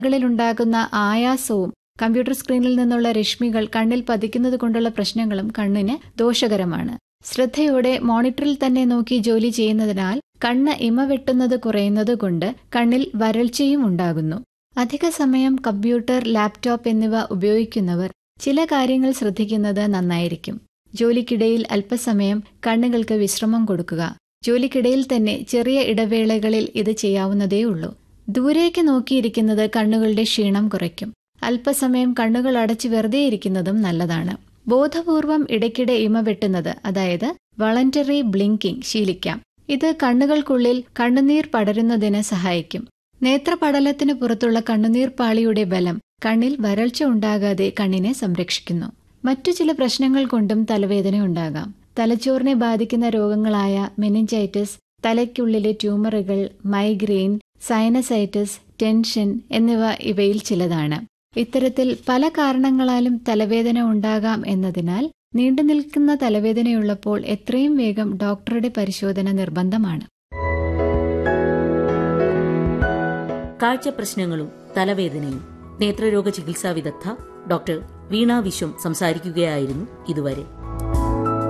കളിലുണ്ടാകുന്ന ആയാസവും computer സ്ക്രീനിൽ നിന്നുള്ള രശ്മികൾ കണ്ണിൽ പതിക്കുന്നത് കൊണ്ടുള്ള പ്രശ്നങ്ങളും കണ്ണിന് ദോഷകരമാണ് ശ്രദ്ധയോടെ മോണിറ്ററിൽ തന്നെ നോക്കി ജോലി ചെയ്യുന്നതിനാൽ കണ്ണ് ഇമ വെട്ടുന്നത് കുറയുന്നതുകൊണ്ട് കണ്ണിൽ വരൾച്ചയും ഉണ്ടാകുന്നു അധിക സമയം കമ്പ്യൂട്ടർ ലാപ്ടോപ്പ് എന്നിവ ഉപയോഗിക്കുന്നവർ ചില കാര്യങ്ങൾ ശ്രദ്ധിക്കുന്നത് നന്നായിരിക്കും ജോലിക്കിടയിൽ അല്പസമയം കണ്ണുകൾക്ക് വിശ്രമം കൊടുക്കുക ജോലിക്കിടയിൽ തന്നെ ചെറിയ ഇടവേളകളിൽ ഇത് ചെയ്യാവുന്നതേയുള്ളൂ ദൂരേക്ക് നോക്കിയിരിക്കുന്നത് കണ്ണുകളുടെ ക്ഷീണം കുറയ്ക്കും അല്പസമയം കണ്ണുകൾ അടച്ചു വെറുതെ ഇരിക്കുന്നതും നല്ലതാണ് ബോധപൂർവം ഇടയ്ക്കിടെ ഇമ വെട്ടുന്നത് അതായത് വളണ്ടറി ബ്ലിങ്കിംഗ് ശീലിക്കാം ഇത് കണ്ണുകൾക്കുള്ളിൽ കണ്ണുനീർ പടരുന്നതിന് സഹായിക്കും നേത്രപടലത്തിന് പുറത്തുള്ള കണ്ണുനീർ പാളിയുടെ ബലം കണ്ണിൽ വരൾച്ച ഉണ്ടാകാതെ കണ്ണിനെ സംരക്ഷിക്കുന്നു മറ്റു ചില പ്രശ്നങ്ങൾ കൊണ്ടും തലവേദന ഉണ്ടാകാം തലച്ചോറിനെ ബാധിക്കുന്ന രോഗങ്ങളായ മെനിഞ്ചൈറ്റിസ് തലയ്ക്കുള്ളിലെ ട്യൂമറുകൾ മൈഗ്രെയിൻ സൈനസൈറ്റിസ് ടെൻഷൻ എന്നിവ ഇവയിൽ ചിലതാണ് ഇത്തരത്തിൽ പല കാരണങ്ങളാലും തലവേദന ഉണ്ടാകാം എന്നതിനാൽ നീണ്ടുനിൽക്കുന്ന തലവേദനയുള്ളപ്പോൾ എത്രയും വേഗം ഡോക്ടറുടെ പരിശോധന നിർബന്ധമാണ് കാഴ്ച പ്രശ്നങ്ങളും തലവേദനയും നേത്രരോഗ ചികിത്സാ വിദഗ്ധ ഡോക്ടർ വീണ വിശ്വം സംസാരിക്കുകയായിരുന്നു ഇതുവരെ